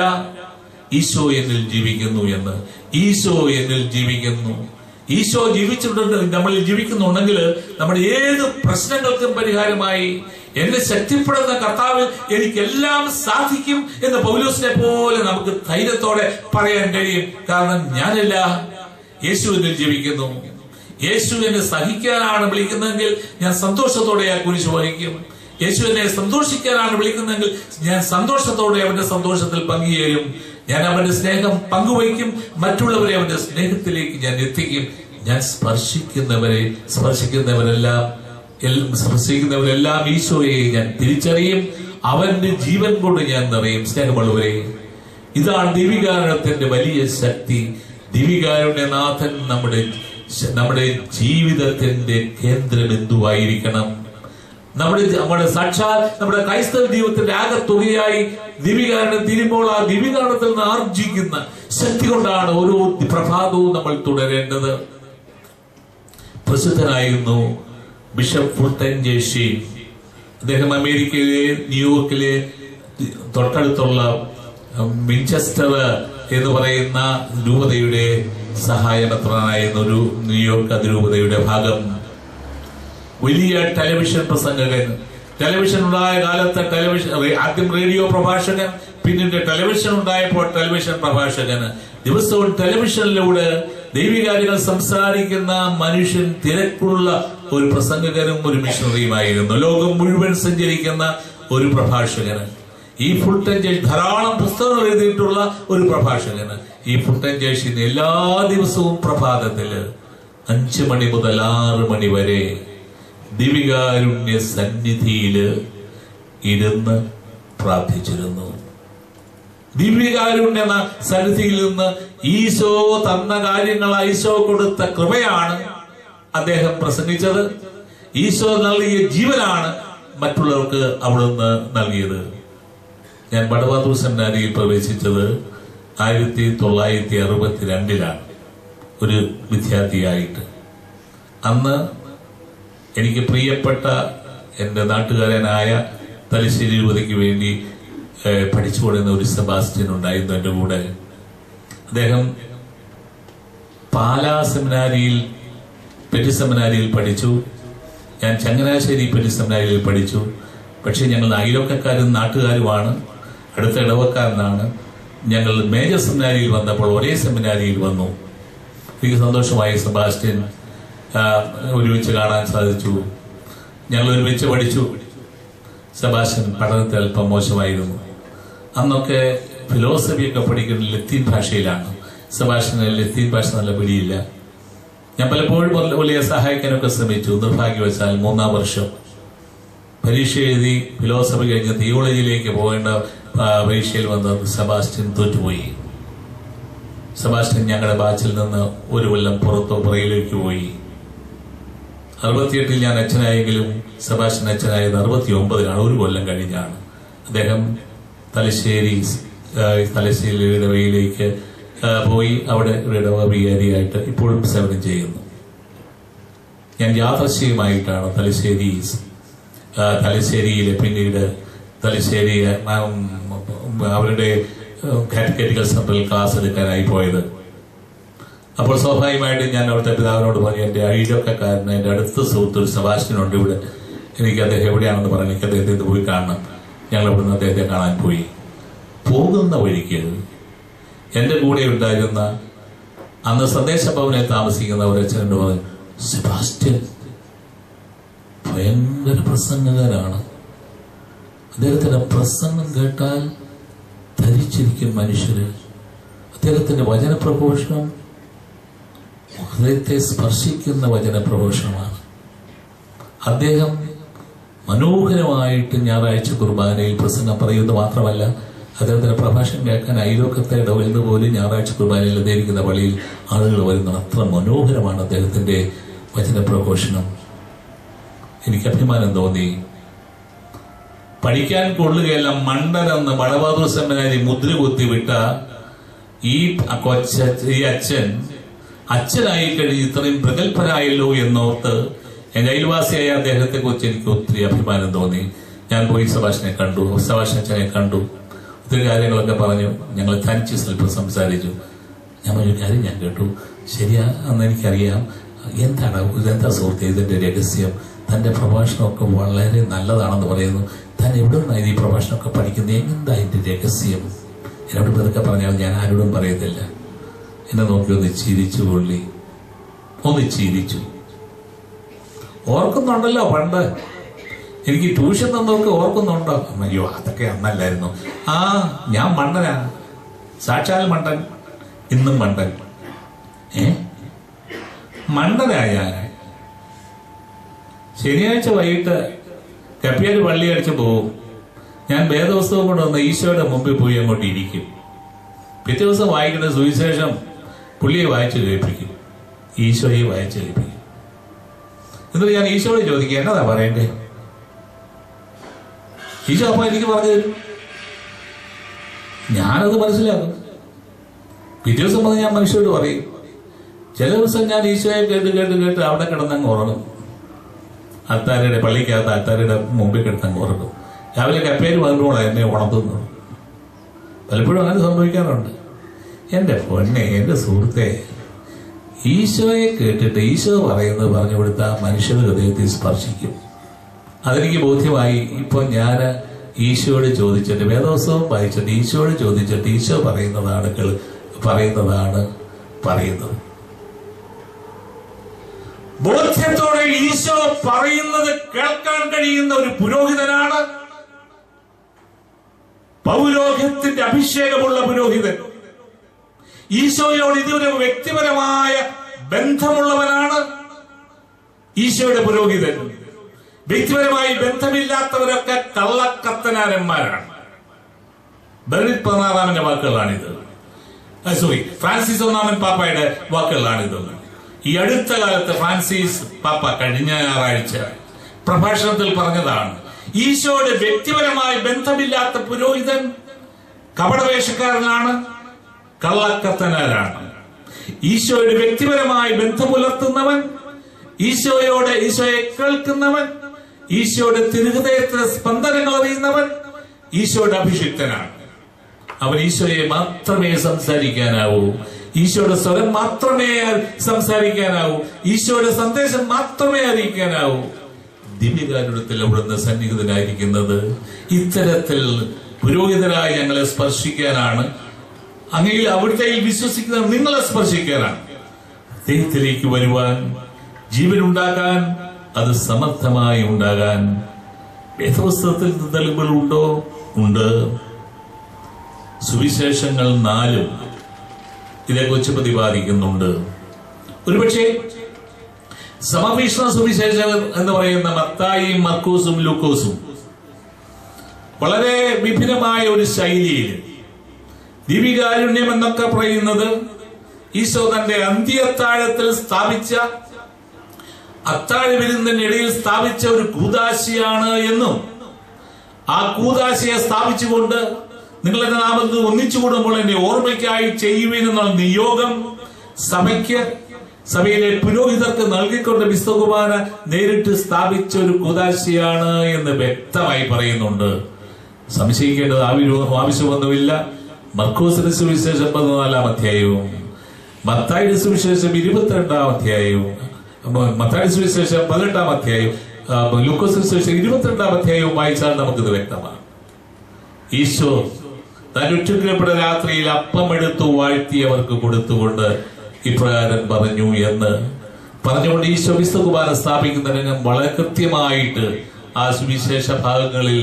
ഈശോ എന്നിൽ ജീവിക്കുന്നു എന്ന് ഈശോ എന്നിൽ ജീവിക്കുന്നു ഈശോ ജീവിച്ചിട്ടുണ്ട് നമ്മളിൽ ജീവിക്കുന്നുണ്ടെങ്കിൽ നമ്മുടെ ഏത് പ്രശ്നങ്ങൾക്കും പരിഹാരമായി എന്നെ ശക്തിപ്പെടുന്ന കർത്താവിൽ എനിക്കെല്ലാം സാധിക്കും എന്ന് പൗലോസിനെ പോലെ നമുക്ക് ധൈര്യത്തോടെ പറയാൻ കഴിയും കാരണം ഞാനല്ല യേശു എന്നിൽ ജീവിക്കുന്നു യേശു എന്നെ സഹിക്കാനാണ് വിളിക്കുന്നതെങ്കിൽ ഞാൻ സന്തോഷത്തോടെ ആ കുരിശ് വഹിക്കും യേശു എന്നെ സന്തോഷിക്കാനാണ് വിളിക്കുന്നതെങ്കിൽ ഞാൻ സന്തോഷത്തോടെ അവന്റെ സന്തോഷത്തിൽ പങ്കുചേരും ഞാൻ അവന്റെ സ്നേഹം പങ്കുവയ്ക്കും മറ്റുള്ളവരെ അവന്റെ സ്നേഹത്തിലേക്ക് ഞാൻ എത്തിക്കും ഞാൻ സ്പർശിക്കുന്നവരെ സ്പർശിക്കുന്നവരെല്ലാം എൽ- സ്പർശിക്കുന്നവരെല്ലാം ഈശോയെ ഞാൻ തിരിച്ചറിയും അവന്റെ ജീവൻ കൊണ്ട് ഞാൻ നിറയും സ്നേഹമുള്ളവരെ ഇതാണ് ദിവികാരണത്തിന്റെ വലിയ ശക്തി ദിവികാരുണ്യനാഥൻ നമ്മുടെ നമ്മുടെ ജീവിതത്തിന്റെ കേന്ദ്ര ബിന്ദുവായിരിക്കണം നമ്മുടെ നമ്മുടെ സാക്ഷാൽ നമ്മുടെ ക്രൈസ്തവ ജീവിതത്തിന്റെ ആകെ തുകയായി ദിവികാരണം തിരുമ്പോൾ ആ ദിവികാരണത്തിൽ നിന്ന് ആർജിക്കുന്ന ശക്തി കൊണ്ടാണ് ഓരോ പ്രഭാതവും നമ്മൾ തുടരേണ്ടത് പ്രസിദ്ധനായിരുന്നു ബിഷപ്പ് ഫുൾട്ടൻ ജേഷി അദ്ദേഹം അമേരിക്കയിലെ ന്യൂയോർക്കിലെ തൊട്ടടുത്തുള്ള വിൻചെസ്റ്റർ എന്ന് പറയുന്ന രൂപതയുടെ സഹായപത്രനായിരുന്ന ഒരു ന്യൂയോർക്ക് അതിരൂപതയുടെ ഭാഗം വലിയ ടെലിവിഷൻ പ്രസംഗകൻ ടെലിവിഷൻ ഉണ്ടായ കാലത്ത് ടെലിവിഷൻ ആദ്യം റേഡിയോ പ്രഭാഷകൻ പിന്നീട് ടെലിവിഷൻ ഉണ്ടായപ്പോൾ ടെലിവിഷൻ പ്രഭാഷകന് ദിവസവും ടെലിവിഷനിലൂടെ ദൈവികാര്യങ്ങൾ സംസാരിക്കുന്ന മനുഷ്യൻ തിരക്കുള്ള ഒരു പ്രസംഗകനും ഒരു മിഷണറിയുമായിരുന്നു ലോകം മുഴുവൻ സഞ്ചരിക്കുന്ന ഒരു പ്രഭാഷകന് ഈ ഫുൾട്ടൻ ജേഷ് ധാരാളം പുസ്തകങ്ങൾ എഴുതിയിട്ടുള്ള ഒരു പ്രഭാഷകന് ഈ ഫുൾട്ടൻ ജേഷ് ഇന്ന് എല്ലാ ദിവസവും പ്രഭാതത്തില് അഞ്ചു മണി മുതൽ ആറ് മണി വരെ ദിവികാരുണ്യ സന്നിധിയില് ഇരുന്ന് പ്രാർത്ഥിച്ചിരുന്നു ദിവ്യകാരുണ്യ എന്ന സന്നിധിയിൽ നിന്ന് ഈശോ തന്ന കാര്യങ്ങൾ ഈശോ കൊടുത്ത കൃപയാണ് അദ്ദേഹം പ്രസംഗിച്ചത് ഈശോ നൽകിയ ജീവനാണ് മറ്റുള്ളവർക്ക് അവിടുന്ന് നൽകിയത് ഞാൻ ബടവാതൂർ സെമിനാരിയിൽ പ്രവേശിച്ചത് ആയിരത്തി തൊള്ളായിരത്തി അറുപത്തി രണ്ടിലാണ് ഒരു വിദ്യാർത്ഥിയായിട്ട് അന്ന് എനിക്ക് പ്രിയപ്പെട്ട എൻ്റെ നാട്ടുകാരനായ തലശ്ശേരി യുവതിക്ക് വേണ്ടി ഏഹ്, പഠിച്ചുകൊണ്ടിരുന്ന ഒരു സെബാസ്റ്റ്യൻ ഉണ്ടായിരുന്നു എൻ്റെ കൂടെ അദ്ദേഹം പാലാ സെമിനാരിയിൽ പെറ്റി സെമിനാരിയിൽ പഠിച്ചു ഞാൻ ചങ്ങനാശ്ശേരി പെറ്റി സെമിനാരിയിൽ പഠിച്ചു പക്ഷേ ഞങ്ങൾ അയൽവക്കക്കാരും നാട്ടുകാരുമാണ് അടുത്ത ഇടവക്കാരനാണ് ഞങ്ങൾ മേജർ സെമിനാരിയിൽ വന്നപ്പോൾ ഒരേ സെമിനാരിയിൽ വന്നു എനിക്ക് സന്തോഷമായി സെബാസ്റ്റ്യൻ ആ, ഒരുമിച്ച് കാണാൻ സാധിച്ചു ഞങ്ങൾ ഒരുമിച്ച് പഠിച്ചു സെബാസ്റ്റ്യൻ പഠനത്തിൽ അല്പം മോശമായിരുന്നു അന്നൊക്കെ ഫിലോസഫി ഒക്കെ പഠിക്കുന്നത് ലത്തീൻ ഭാഷയിലാണ് സെബാസ്റ്റ്യന് ലത്തീൻ ഭാഷ നല്ല പിടിയില്ല ഞാൻ പലപ്പോഴും വലിയ- വലിയ സഹായിക്കാനൊക്കെ ശ്രമിച്ചു നിർഭാഗ്യവശാൽ മൂന്നാം വർഷം പരീക്ഷ എഴുതി ഫിലോസഫി കഴിഞ്ഞ് തിയോളജിയിലേക്ക് പോകേണ്ട ആ, പരീക്ഷയിൽ വന്ന് സെബാസ്റ്റ്യൻ തോറ്റുപോയി സെബാസ്റ്റ്യൻ ഞങ്ങളുടെ ബാച്ചിൽ നിന്ന് ഒരു കൊല്ലം പുറത്തോ പുറയിലേക്ക് പോയി അറുപത്തിയെട്ടിൽ ഞാൻ അച്ഛനായെങ്കിലും സെബാസ്റ്റ്യൻ അച്ഛനായത് അറുപത്തി ഒമ്പതിലാണ് ഒരു കൊല്ലം കഴിഞ്ഞാണ് അദ്ദേഹം തലശ്ശേരി ആ, തലശ്ശേരി ഇടവയിലേക്ക് ആ, പോയി അവിടെ ഒരു ഇടവ വികാരിയായിട്ട് ഇപ്പോഴും സേവനം ചെയ്യുന്നു ഞാൻ യാദർശികമായിട്ടാണ് തലശ്ശേരി ആ, തലശ്ശേരിയിലെ പിന്നീട് തലശ്ശേരി ആ, ഉം, അവരുടെ കാറ്റഗറിക്കൽ സെന്ററിൽ ക്ലാസ് എടുക്കാനായി പോയത് അപ്പോൾ സ്വാഭാവികമായിട്ടും ഞാൻ അവിടുത്തെ പിതാവിനോട് പറഞ്ഞു എന്റെ അഴിലൊക്കെക്കാരന് എന്റെ അടുത്ത സുഹൃത്ത് ഒരു സെബാസ്റ്റ്യനുണ്ട് ഇവിടെ എനിക്ക് അദ്ദേഹം എവിടെയാണെന്ന് പറഞ്ഞു എനിക്ക് അദ്ദേഹത്തെ ഇത് പോയി കാണണം ഞങ്ങൾ അവിടുന്ന് അദ്ദേഹത്തെ കാണാൻ പോയി പോകുന്ന വഴിക്ക് എന്റെ കൂടെ ഉണ്ടായിരുന്ന അന്ന് സന്ദേശ ഭവനിൽ താമസിക്കുന്ന ഒരു അച്ഛനോട് പറഞ്ഞു സെബാസ്റ്റ്യൻ ഭയങ്കര പ്രസംഗകനാണ് അദ്ദേഹത്തിന്റെ പ്രസംഗം കേട്ടാൽ ധരിച്ചിരിക്കും മനുഷ്യര് അദ്ദേഹത്തിന്റെ വചനപ്രഘോഷണം ഹൃദയത്തെ സ്പർശിക്കുന്ന വചനപ്രഘോഷണമാണ് അദ്ദേഹം മനോഹരമായിട്ട് ഞായറാഴ്ച കുർബാനയിൽ പ്രസംഗം പറയുന്നത് മാത്രമല്ല അദ്ദേഹത്തിന്റെ പ്രഭാഷണം കേൾക്കാൻ അയലോക്കത്തെ ഇടവരുന്ന പോലും ഞായറാഴ്ച കുർബാനയിൽ അദ്ദേഹിക്കുന്ന പള്ളിയിൽ ആളുകൾ വരുന്നത് അത്ര മനോഹരമാണ് അദ്ദേഹത്തിന്റെ വചനപ്രഘോഷണം എനിക്ക് അഭിമാനം തോന്നി പഠിക്കാൻ കൊള്ളുകയല്ല മണ്ടനെന്ന് ബടബാദൂർ സെമിനാരി മുദ്ര കുത്തി വിട്ട ഈ കൊച്ച ഈ അച്ഛൻ അച്ഛനായി കഴിഞ്ഞ് ഇത്രയും പ്രഗത്ഭനായല്ലോ എന്നോർത്ത് എന്റെ അയൽവാസിയായ അദ്ദേഹത്തെ കുറിച്ച് എനിക്ക് ഒത്തിരി അഭിമാനം തോന്നി ഞാൻ പോയി സഭാഷനെ കണ്ടു സഭാഷ് അച്ഛനെ കണ്ടു ഒത്തിരി കാര്യങ്ങളൊക്കെ പറഞ്ഞു ഞങ്ങൾ തനിച്ച് സ്വല്പം സംസാരിച്ചു ഞാൻ ഒരു കാര്യം ഞാൻ കേട്ടു ശരിയാ എന്ന് എനിക്കറിയാം എന്താണ് ഇതെന്താ സുഹൃത്തെ ഇതിന്റെ രഹസ്യം തന്റെ പ്രഭാഷണമൊക്കെ വളരെ നല്ലതാണെന്ന് പറയുന്നു താൻ എവിടെ നിന്നാണ് ഈ പ്രഭാഷണമൊക്കെ പഠിക്കുന്നത് എന്താ ഇതിന്റെ രഹസ്യം എന്നോട് പതുക്കെ പറഞ്ഞാൽ ഞാൻ ആരോടും പറയത്തില്ല എന്നെ നോക്കി ഒന്ന് ചിരിച്ചു കൊള്ളി ഒന്ന് ചിരിച്ചു ഓർക്കുന്നുണ്ടല്ലോ പണ്ട് എനിക്ക് ട്യൂഷൻ തന്നവർക്ക് ഓർക്കുന്നുണ്ടോ അയ്യോ അതൊക്കെ അന്നല്ലായിരുന്നു ആ ഞാൻ മണ്ടനാ സാക്ഷാൽ മണ്ടൻ ഇന്നും മണ്ടൻ ഏ മണ്ടനാ ഞാൻ ശനിയാഴ്ച വൈകിട്ട് കപ്പിയാര് പള്ളി അടിച്ച് പോകും ഞാൻ വേദപുസ്തകം കൊണ്ട് വന്ന് ഈശോയുടെ മുമ്പിൽ പോയി അങ്ങോട്ട് ഇരിക്കും പിറ്റേ ദിവസം വായിക്കുന്ന സുവിശേഷം പുള്ളിയെ വായിച്ചു കേൾപ്പിക്കും ഈശോയെ വായിച്ചു കേൾപ്പിക്കും എന്നിട്ട് ഞാൻ ഈശോയോട് ചോദിക്കുക എന്നതാ പറയണ്ടേ ഈശോ അപ്പൊ എനിക്ക് പറഞ്ഞു തരും ഞാനത് മനസ്സിലാക്കും പിറ്റേ ദിവസം വന്ന് ഞാൻ മനുഷ്യരോട് പറയും ചില ദിവസം ഞാൻ ഈശോയെ കേട്ട് കേട്ട് കേട്ട് അവിടെ കിടന്നങ്ങ് ഉറങ്ങും അത്താരുടെ പള്ളിക്കകത്ത് അത്താരുടെ മുമ്പിൽ കിടന്നങ്ങ് ഉറങ്ങും രാവിലെ കപ്പേര് വന്നപ്പോഴാണ് എന്നെ ഉണർത്തുന്നത് പലപ്പോഴും അങ്ങനെ സംഭവിക്കാറുണ്ട് എന്റെ പൊന്നെ എന്റെ സുഹൃത്തെ ഈശോയെ കേട്ടിട്ട് ഈശോ പറയുന്നത് പറഞ്ഞു കൊടുത്ത മനുഷ്യരുടെ ഹൃദയത്തിൽ സ്പർശിക്കും അതെനിക്ക് ബോധ്യമായി ഇപ്പൊ ഞാൻ ഈശോയോട് ചോദിച്ചിട്ട് വേദോത്സവം വായിച്ചിട്ട് ഈശോയോട് ചോദിച്ചിട്ട് ഈശോ പറയുന്നതാണ് കേൾ- പറയുന്നതാണ് പറയുന്നത് ബോധ്യത്തോടെ ഈശോ പറയുന്നത് കേൾക്കാൻ കഴിയുന്ന ഒരു പുരോഹിതനാണ് പൗരോഹിത്യത്തിന്റെ അഭിഷേകമുള്ള പുരോഹിതൻ ഈശോയോട് ഇതൊരു വ്യക്തിപരമായ ബന്ധമുള്ളവനാണ് ഈശോയുടെ പുരോഹിതൻ വ്യക്തിപരമായി ബന്ധമില്ലാത്തവരൊക്കെ കള്ളക്കത്തനാരന്മാരാണ് ബെറിറ്റ് പതിനാറാമന്റെ വാക്കുകളാണിത് സോറി ഫ്രാൻസിസ് ഒന്നാമൻ പാപ്പയുടെ വാക്കുകളാണിത് ഈ അടുത്ത കാലത്ത് ഫ്രാൻസിസ് പാപ്പ കഴിഞ്ഞ ഞായറാഴ്ച പ്രഭാഷണത്തിൽ പറഞ്ഞതാണ് ഈശോയുടെ വ്യക്തിപരമായി ബന്ധമില്ലാത്ത പുരോഹിതൻ കപടവേഷക്കാരനാണ് കള്ളക്കത്തനാരാണ് ഈശോയുടെ വ്യക്തിപരമായി ബന്ധം പുലർത്തുന്നവൻ ഈശോയോട് ഈശോയെ കേൾക്കുന്നവൻ ഈശോയുടെ തിരുഹൃദയത്തിന് സ്പന്ദനങ്ങൾ അറിയുന്നവൻ ഈശോയുടെ അഭിഷിക്തനാണ് അവൻ ഈശോയെ മാത്രമേ സംസാരിക്കാനാവൂ ഈശോയുടെ സ്വരം മാത്രമേ സംസാരിക്കാനാവൂ ഈശോയുടെ സന്ദേശം മാത്രമേ അറിയിക്കാനാവൂ ദിവ്യകാരുണ്യത്തിൽ അവിടുന്ന് സന്നിഹിതനായിരിക്കുന്നത് ഇത്തരത്തിൽ പുരോഹിതരായി ഞങ്ങളെ സ്പർശിക്കാനാണ് അങ്ങയിൽ അവിടുത്തെ വിശ്വസിക്കുന്ന നിങ്ങളെ സ്പർശിക്കാനാണ് ദൈവത്തിലേക്ക് വരുവാൻ ജീവൻ ഉണ്ടാകാൻ അത് സമർത്ഥമായി ഉണ്ടാകാൻ വേദപുസ്തകത്തിൽ തെളിവുകൾ ഉണ്ടോ ഉണ്ട് സുവിശേഷങ്ങൾ നാലും ഇതേക്കുറിച്ച് പ്രതിപാദിക്കുന്നുണ്ട് ഒരുപക്ഷെ സമഭീഷണ സുവിശേഷകർ എന്ന് പറയുന്ന മത്തായിയും മർക്കൂസും ലൂക്കോസും വളരെ വിഭിന്നമായ ഒരു ശൈലിയിൽ ദിവികാരുണ്യം എന്നൊക്കെ പറയുന്നത് ഈശോ തന്റെ അന്ത്യത്താഴത്തിൽ സ്ഥാപിച്ച അത്താഴ വിരുന്നിനിടയിൽ സ്ഥാപിച്ച ഒരു കൂതാശിയാണ് എന്നും ആ കൂതാശയെ സ്ഥാപിച്ചുകൊണ്ട് നിങ്ങൾ എന്റെ നാമത്തിൽ ഒന്നിച്ചു കൂടുമ്പോൾ എന്റെ ഓർമ്മയ്ക്കായി ചെയ്യുവിനെന്നുള്ള നിയോഗം സഭയ്ക്ക് സഭയിലെ പുരോഹിതർക്ക് നൽകിക്കൊണ്ട് വിസ്തുകുമാര നേരിട്ട് സ്ഥാപിച്ച ഒരു കൂതാശിയാണ് എന്ന് വ്യക്തമായി പറയുന്നുണ്ട് സംശയിക്കേണ്ടത് ആവിരോ- ആവശ്യമൊന്നുമില്ല മർക്കോസിന്റെ സുവിശേഷം പതിനാലാം അധ്യായവും മത്തായുടെ സുവിശേഷം ഇരുപത്തിരണ്ടാം അധ്യായവും മ- മത്തായുടെ സുവിശേഷം പതിനെട്ടാം അധ്യായവും ആ, ലൂക്കോസിന്റെ സുവിശേഷം ഇരുപത്തിരണ്ടാം അധ്യായവും വായിച്ചാൽ നമുക്കിത് വ്യക്തമാണ് ഈശോ താൻ ഉച്ചക്കപ്പെട്ട രാത്രിയിൽ അപ്പം എടുത്തു വാഴ്ത്തിയവർക്ക് കൊടുത്തുകൊണ്ട് ഇപ്രകാരം പറഞ്ഞു എന്ന് പറഞ്ഞുകൊണ്ട് ഈശോ വിസ്തുകുമാരൻ സ്ഥാപിക്കുന്നതിന് വളരെ കൃത്യമായിട്ട് ആ സുവിശേഷ ഭാഗങ്ങളിൽ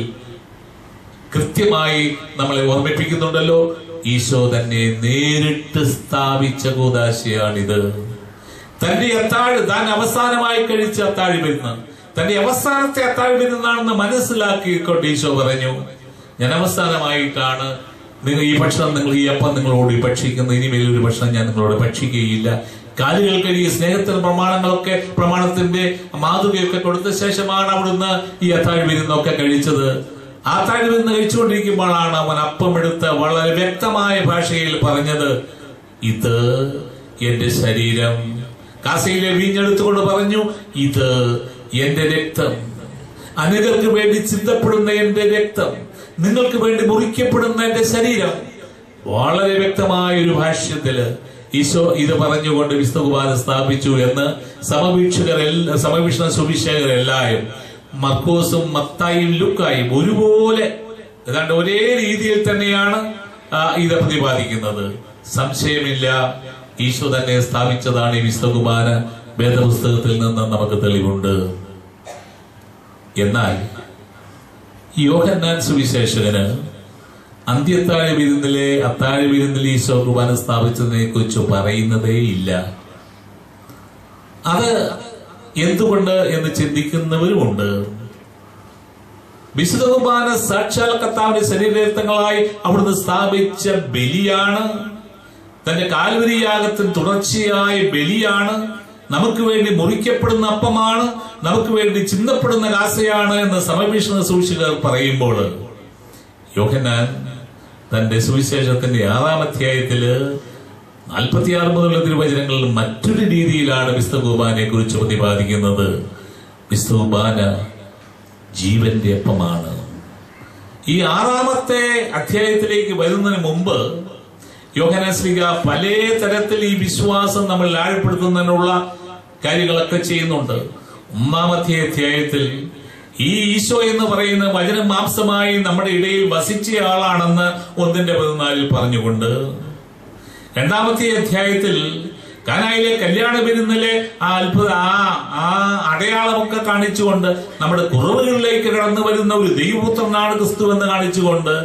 കൃത്യമായി നമ്മളെ ഓർമ്മിപ്പിക്കുന്നുണ്ടല്ലോ ഈശോ തന്നെ നേരിട്ട് സ്ഥാപിച്ച കൂതാശയാണിത് തന്റെ അത്താഴ് താൻ അവസാനമായി കഴിച്ച അത്താഴ് വരുന്ന തന്റെ അവസാനത്തെ അത്താഴ് വരുന്നതാണെന്ന് മനസ്സിലാക്കിക്കൊണ്ട് ഈശോ പറഞ്ഞു ഞാൻ അവസാനമായിട്ടാണ് നിങ്ങൾ ഈ ഭക്ഷണം നിങ്ങൾ ഈ അപ്പം നിങ്ങളോട് ഭക്ഷിക്കുന്ന ഇനിമേൽ ഒരു ഭക്ഷണം ഞാൻ നിങ്ങളോട് ഭക്ഷിക്കുകയില്ല കാലുകൾ കഴുകി സ്നേഹത്തിന് പ്രമാണങ്ങളൊക്കെ പ്രമാണത്തിന്റെ മാതൃകയൊക്കെ കൊടുത്ത ശേഷമാണ് അവിടുന്ന് ഈ അത്താഴ് വിരുന്നൊക്കെ കഴിച്ചത് ആത്താഴ് വിരുന്ന് കഴിച്ചുകൊണ്ടിരിക്കുമ്പോഴാണ് അവൻ അപ്പം എടുത്ത് വളരെ വ്യക്തമായ ഭാഷയിൽ പറഞ്ഞത് ഇത് എന്റെ ശരീരം കാസയിലെ വീഞ്ഞെടുത്തുകൊണ്ട് പറഞ്ഞു ഇത് എന്റെ രക്തം അനേകർക്ക് വേണ്ടി ചിന്തപ്പെടുന്ന എന്റെ രക്തം നിങ്ങൾക്ക് വേണ്ടി മുറിക്കപ്പെടുന്ന എന്റെ ശരീരം വളരെ വ്യക്തമായ ഒരു ഭാഷ്യത്തില് ഈശോ ഇത് പറഞ്ഞുകൊണ്ട് വിസ്തുകുമാരൻ സ്ഥാപിച്ചു എന്ന് സമവീക്ഷകർ സമവീക്ഷണ സുവിശേഷകരെല്ലാവരും മർക്കോസും മത്തായും ലുക്കായും ഒരുപോലെ ഏതാണ്ട് ഒരേ രീതിയിൽ തന്നെയാണ് ആ, ഇത് പ്രതിപാദിക്കുന്നത് സംശയമില്ല ഈശോ തന്നെ സ്ഥാപിച്ചതാണ് ഈ വിസ്തുകുമാര വേദപുസ്തകത്തിൽ നിന്ന് നമുക്ക് തെളിവുണ്ട് എന്നാൽ യോഹന്നാൻ സുവിശേഷകന് അന്ത്യത്താഴ വിരുന്നിലെ അത്താഴ വിരുന്നിൽ ഈശോ കുർബാന സ്ഥാപിച്ചതിനെ കുറിച്ച് പറയുന്നതേ ഇല്ല അത് എന്തുകൊണ്ട് എന്ന് ചിന്തിക്കുന്നവരുമുണ്ട് വിശുദ്ധ കുർബാന സാക്ഷാൽ കർത്താവിന്റെ ശരീരങ്ങളായി അവിടുന്ന് സ്ഥാപിച്ച ബലിയാണ് തന്റെ കാൽവരിയാഗത്തിന് തുടർച്ചയായ ബലിയാണ് നമുക്ക് വേണ്ടി മുറിക്കപ്പെടുന്ന അപ്പമാണ് നമുക്ക് വേണ്ടി ചിന്തപ്പെടുന്ന കാസയാണ് എന്ന് സമഭീഷണ സൂക്ഷികർ പറയുമ്പോൾ യോഹന്നാൻ തന്റെ സുവിശേഷത്തിന്റെ ആറാം അധ്യായത്തില് നാൽപ്പത്തിയാറ് മുതലുള്ള തിരുവചനങ്ങളിൽ മറ്റൊരു രീതിയിലാണ് വിസ്തു കുർബാനയെ കുറിച്ച് പ്രതിപാദിക്കുന്നത് വിസ്തു കുർബാന ജീവന്റെ അപ്പമാണ് ഈ ആറാമത്തെ അധ്യായത്തിലേക്ക് വരുന്നതിന് മുമ്പ് യോഹനസ്ലിക പല തരത്തിൽ ഈ വിശ്വാസം നമ്മൾ ആഴപ്പെടുത്തുന്നതിനുള്ള കാര്യങ്ങളൊക്കെ ചെയ്യുന്നുണ്ട് ഒന്നാമത്തെ അധ്യായത്തിൽ ഈ ഈശോ എന്ന് പറയുന്ന വചനം മാംസമായി നമ്മുടെ ഇടയിൽ വസിച്ച ആളാണെന്ന് ഒന്നിന്റെ പതിനാലിൽ പറഞ്ഞുകൊണ്ട് രണ്ടാമത്തെ അധ്യായത്തിൽ കാനായിലെ കല്യാണ വിരുന്നിലെ ആ അത്ഭുത ആ ആ അടയാളമൊക്കെ കാണിച്ചുകൊണ്ട് നമ്മുടെ കുറവുകളിലേക്ക് കടന്നു വരുന്ന ഒരു ദൈവപുത്രനാണ് ക്രിസ്തു എന്ന് കാണിച്ചുകൊണ്ട്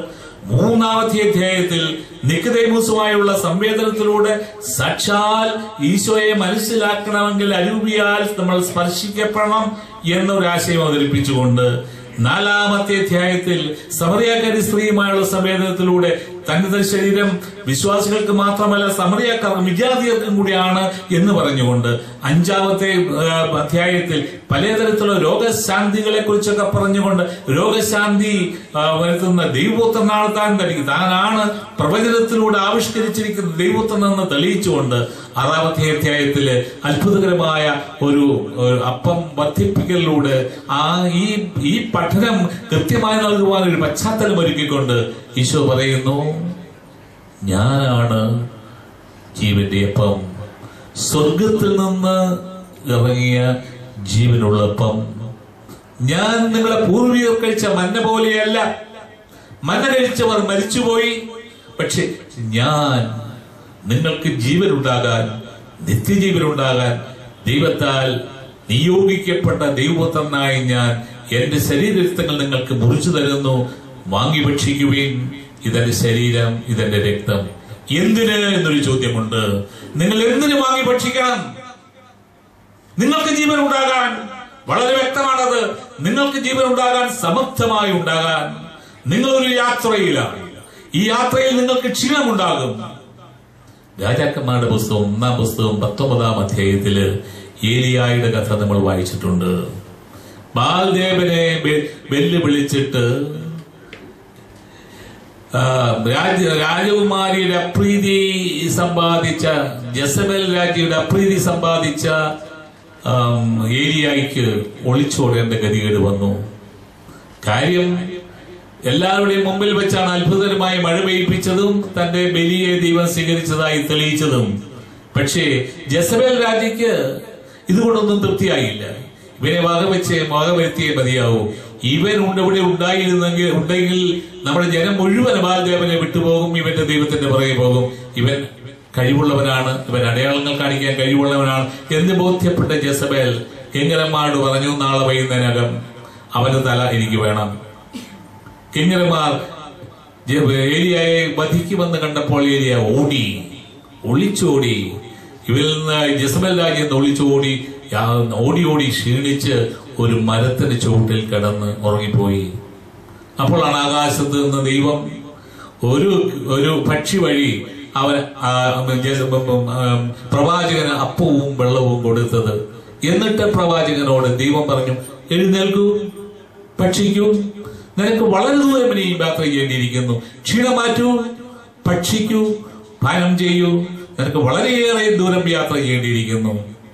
മൂന്നാമത്തെ അധ്യായത്തിൽ നിക്കതേമൂസുമായുള്ള സംവേദനത്തിലൂടെ സാക്ഷാൽ ഈശോയെ മനസ്സിലാക്കണമെങ്കിൽ അരൂപിയാൽ നമ്മൾ സ്പർശിക്കപ്പെടണം എന്നൊരു ആശയം അവതരിപ്പിച്ചുകൊണ്ട് നാലാമത്തെ അധ്യായത്തിൽ സമറിയാക്കാരി സ്ത്രീയുമായുള്ള സംവേദനത്തിലൂടെ തന്റെ ശരീരം വിശ്വാസികൾക്ക് മാത്രമല്ല സമറിയാക്കാർ വിജാതിയർക്കും കൂടിയാണ് എന്ന് പറഞ്ഞുകൊണ്ട് അഞ്ചാമത്തെ ആ, അധ്യായത്തിൽ പലതരത്തിലുള്ള രോഗശാന്തികളെ കുറിച്ചൊക്കെ പറഞ്ഞുകൊണ്ട് രോഗശാന്തി ആ, വരുത്തുന്ന ദൈവപുത്രനാണ് താൻ ധരിക്കും താനാണ് പ്രവചനത്തിലൂടെ ആവിഷ്കരിച്ചിരിക്കുന്ന ദൈവപുത്രൻ എന്ന് തെളിയിച്ചുകൊണ്ട് ആറാമത്തെ അധ്യായത്തില് അത്ഭുതകരമായ ഒരു ഒരു അപ്പം വർദ്ധിപ്പിക്കലിലൂടെ ആ ഈ ഈ പഠനം കൃത്യമായി നൽകുവാൻ ഒരു പശ്ചാത്തലം ഒരുക്കിക്കൊണ്ട് ഈശോ പറയുന്നു ഞാനാണ് ജീവന്റെ അപ്പം സ്വർഗത്തിൽ നിന്ന് ഇറങ്ങിയ ജീവനുള്ള അപ്പം ഞാൻ നിങ്ങളെ പൂർവികർ കഴിച്ച മന്ന പോലെയല്ല മന്ന കഴിച്ചവർ മരിച്ചുപോയി പക്ഷെ ഞാൻ നിങ്ങൾക്ക് ജീവൻ ഉണ്ടാകാൻ നിത്യജീവൻ ഉണ്ടാകാൻ ദൈവത്താൽ നിയോഗിക്കപ്പെട്ട ദൈവപുത്രനായി ഞാൻ എന്റെ ശരീരരക്തങ്ങൾ നിങ്ങൾക്ക് മുറിച്ചു തരുന്നു വാങ്ങി ഭക്ഷിക്കുവിൻ ഇതെന്റെ ശരീരം ഇതെന്റെ രക്തം എന്തിന് എന്നൊരു ചോദ്യമുണ്ട് നിങ്ങൾ എന്തിനു വാങ്ങി ഭക്ഷിക്കണം നിങ്ങൾക്ക് ജീവൻ ഉണ്ടാകാൻ വളരെ വ്യക്തമാണത് നിങ്ങൾക്ക് ജീവൻ ഉണ്ടാകാൻ സമർത്ഥമായി ഉണ്ടാകാൻ നിങ്ങൾ ഒരു യാത്രയിലാണ് ഈ യാത്രയിൽ നിങ്ങൾക്ക് ക്ഷീണമുണ്ടാകും രാജാക്കന്മാരുടെ പുസ്തകം ഒന്നാം പുസ്തകം പത്തൊമ്പതാം അധ്യായത്തില് ഏലിയായുടെ കഥ നമ്മൾ വായിച്ചിട്ടുണ്ട് ബാൽദേവനെ വെ- വെല്ലുവിളിച്ചിട്ട് ആ, രാജ രാജകുമാരിയുടെ അപ്രീതി സമ്പാദിച്ച ജസബൽ രാജ്യയുടെ അപ്രീതി സമ്പാദിച്ച ആം, ഏലിയായിക്ക് ഒളിച്ചോടേണ്ട ഗതികേട് വന്നു കാര്യം എല്ലാവരുടെയും മുമ്പിൽ വെച്ചാണ് അത്ഭുതകരമായി മഴ പെയ്യിപ്പിച്ചതും തന്റെ ബലിയെ ദൈവം സ്വീകരിച്ചതായി തെളിയിച്ചതും പക്ഷേ ജസബേൽ രാജയ്ക്ക് ഇതുകൊണ്ടൊന്നും തൃപ്തിയായില്ല ഇവനെ വകവെച്ച് വകവരുത്തിയേ മതിയാവൂ ഇവൻ ഉണ്ട് ഇവിടെ ഉണ്ടായിരുന്നെങ്കിൽ ഉണ്ടെങ്കിൽ നമ്മുടെ ജനം മുഴുവൻ ബാലദേവനെ വിട്ടുപോകും ഇവന്റെ ദൈവത്തിന്റെ പുറകെ പോകും ഇവൻ കഴിവുള്ളവനാണ് ഇവൻ അടയാളങ്ങൾ കാണിക്കാൻ കഴിവുള്ളവനാണ് എന്ന് ബോധ്യപ്പെട്ട ജസബേൽ കിങ്കരന്മാരോട് പറഞ്ഞു നാളെ വൈകുന്നതിനകം അവന്റെ തല എനിക്ക് വേണം കിങ്കരന്മാർ ജ- ഏലിയായെ വധിക്കുമെന്ന് കണ്ടപ്പോൾ ഏലിയ ഓടി ഒളിച്ചോടി ഇവരിൽ നിന്ന് ജസബൽ രാജ്യം നിന്ന് ഒളിച്ചോടി യാ- ഓടി ഓടി ക്ഷീണിച്ച് ഒരു മരത്തിന്റെ ചുവട്ടിൽ കിടന്ന് ഉറങ്ങിപ്പോയി അപ്പോഴാണ് ആകാശത്ത് നിന്ന് ദൈവം ഒരു ഒരു പക്ഷി വഴി അവൻ ആ, ജെ- ആ, പ്രവാചകന് അപ്പവും വെള്ളവും കൊടുത്തത് എന്നിട്ട് പ്രവാചകനോട് ദൈവം പറഞ്ഞു എഴുന്നേൽക്കൂ ഭക്ഷിക്കൂ നിനക്ക് വളരെ ദൂരം ഇനിയും യാത്ര ചെയ്യേണ്ടിയിരിക്കുന്നു ക്ഷീണം മാറ്റൂ ഭക്ഷിക്കൂ പാനം ചെയ്യൂ നിനക്ക് വളരെയേറെ ദൂരം യാത്ര ചെയ്യേണ്ടിയിരിക്കുന്നു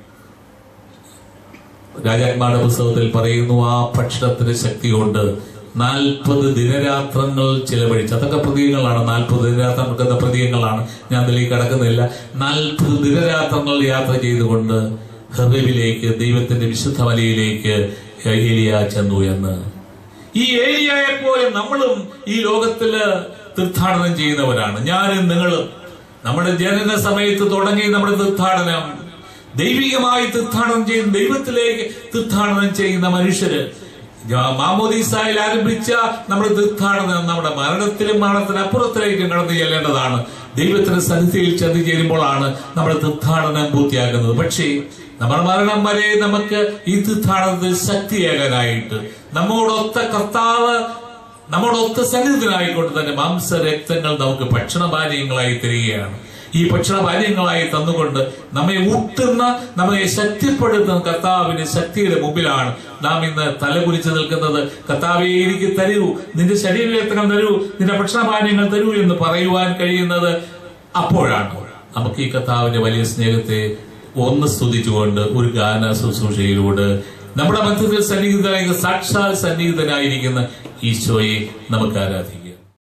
രാജാക്കന്മാരുടെ പുസ്തകത്തിൽ പറയുന്നു ആ ഭക്ഷണത്തിന്റെ ശക്തി കൊണ്ട് നാൽപ്പത് ദിനരാത്രങ്ങൾ ചിലവഴിച്ച് അതൊക്കെ പ്രതീകങ്ങളാണ് നാൽപ്പത് ദിനരാത്രങ്ങൾ എന്ന പ്രതീകങ്ങളാണ് ഞാൻ അതിലേക്ക് കടക്കുന്നില്ല നാൽപ്പത് ദിനരാത്രങ്ങൾ യാത്ര ചെയ്തുകൊണ്ട് ഹൃദയത്തിലേക്ക് ദൈവത്തിന്റെ വിശുദ്ധ വലയിലേക്ക് ഏലിയ ചെന്നു എന്ന് ഈ ഏലിയയെ പോലെ നമ്മളും ഈ ലോകത്തില് തീർത്ഥാടനം ചെയ്യുന്നവരാണ് ഞാനും നിങ്ങളും നമ്മുടെ ജനന സമയത്ത് തുടങ്ങി നമ്മുടെ തീർത്ഥാടനം ദൈവികമായി തീർത്ഥാടനം ചെയ്യുന്ന ദൈവത്തിലേക്ക് തീർത്ഥാടനം ചെയ്യുന്ന മനുഷ്യര് ജാ- മാമോദീസായിൽ ആരംഭിച്ച നമ്മുടെ തീർത്ഥാടനം നമ്മുടെ മരണത്തിലും മരണത്തിനപ്പുറത്തിലേക്കും കടന്നു ചെല്ലേണ്ടതാണ് ദൈവത്തിന്റെ സന്നിധിയിൽ ചെന്ന് ചേരുമ്പോഴാണ് നമ്മുടെ തീർത്ഥാടനം പൂർത്തിയാക്കുന്നത് പക്ഷേ നമ്മുടെ മരണം വരെ നമുക്ക് ഈ തീർത്ഥാടനത്തിൽ ശക്തിയേകാനായിട്ട് നമ്മോടൊത്ത കർത്താവ് നമ്മോടൊത്ത സന്നിധിനായിക്കൊണ്ട് തന്നെ മാംസ രക്തങ്ങൾ നമുക്ക് ഭക്ഷണപാനീയങ്ങളായി തരികയാണ് ഈ ഭക്ഷണപാനീയങ്ങളായി തന്നുകൊണ്ട് നമ്മെ ഊട്ടുന്ന നമ്മെ ശക്തിപ്പെടുത്തുന്ന കർത്താവിന്റെ ശക്തിയുടെ മുമ്പിലാണ് നാം ഇന്ന് തലകുലിച്ച് നിൽക്കുന്നത് കർത്താവെ എനിക്ക് തരൂ നിന്റെ ശരീരരക്തങ്ങൾ തരൂ നിന്റെ ഭക്ഷണപാനീയങ്ങൾ തരൂ എന്ന് പറയുവാൻ കഴിയുന്നത് അപ്പോഴാണ് നമുക്ക് ഈ കർത്താവിന്റെ വലിയ സ്നേഹത്തെ ഒന്ന് സ്തുതിച്ചുകൊണ്ട് ഒരു ഗാന ശുശ്രൂഷയിലൂടെ നമ്മുടെ മധ്യത്തിൽ സന്നിഹിതനായ സാക്ഷാൽ സന്നിഹിതനായിരിക്കുന്ന ഈശോയെ നമുക്ക് ആരാധിക്കാം